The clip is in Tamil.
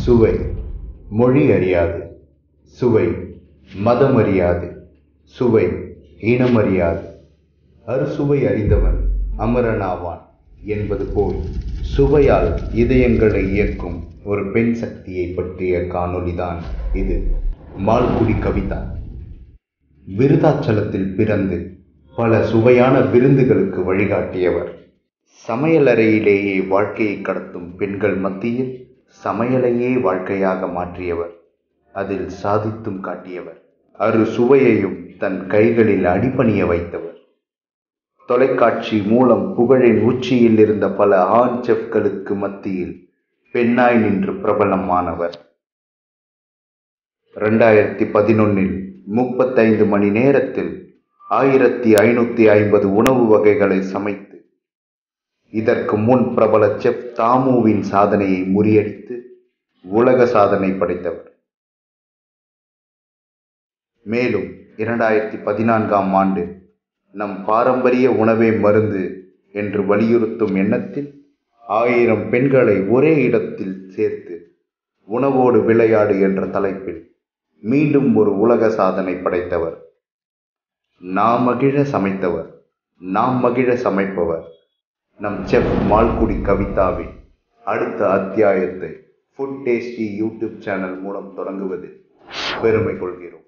சுவை மொழி அறியாது சுவை மதம் அறியாது சுவை இனம் அறியாது அறுசுவை அறிந்தவன் அமரனாவான் என்பது போல் சுவையால் இதயங்களை இயக்கும் ஒரு பெண் சக்தியை பற்றிய காணொளிதான் இது மால்குடி கவிதா விருதாச்சலத்தில் பிறந்து பல சுவையான விருந்துகளுக்கு வழிகாட்டியவர் சமையலறையிலேயே வாழ்க்கையை கடத்தும் பெண்கள் மத்தியில் சமையலையே வாழ்க்கையாக மாற்றியவர் அதில் சாதித்தும் காட்டியவர் அறு சுவையையும் தன் கைகளில் அடிபணிய வைத்தவர் தொலைக்காட்சி மூலம் புகழின் உச்சியில் இருந்த பல ஆண் செஃப்களுக்கு மத்தியில் பெண்ணாய் நின்று பிரபலமானவர் ரெண்டாயிரத்தி பதினொன்னில் முப்பத்தைந்து மணி நேரத்தில் ஆயிரத்தி ஐநூத்தி ஐம்பது உணவு வகைகளை சமைத்து இதற்கு முன் பிரபல செஃப் தாமுவின் சாதனையை முறியடித்து உலக சாதனை படைத்தவர் மேலும் இரண்டாயிரத்தி பதினான்காம் ஆண்டு நம் பாரம்பரிய உணவே மருந்து என்று வலியுறுத்தும் எண்ணத்தில் ஆயிரம் பெண்களை ஒரே இடத்தில் சேர்த்து உணவோடு விளையாடு என்ற தலைப்பில் மீண்டும் ஒரு உலக சாதனை படைத்தவர் நாம் மகிழ சமைத்தவர் நாம் மகிழ சமைப்பவர் நம் செஃப் மால்குடி கவிதாவின் அடுத்த அத்தியாயத்தை ஃபுட் டேஸ்டி யூடியூப் சேனல் மூலம் தொடங்குவதில் பெருமை கொள்கிறோம்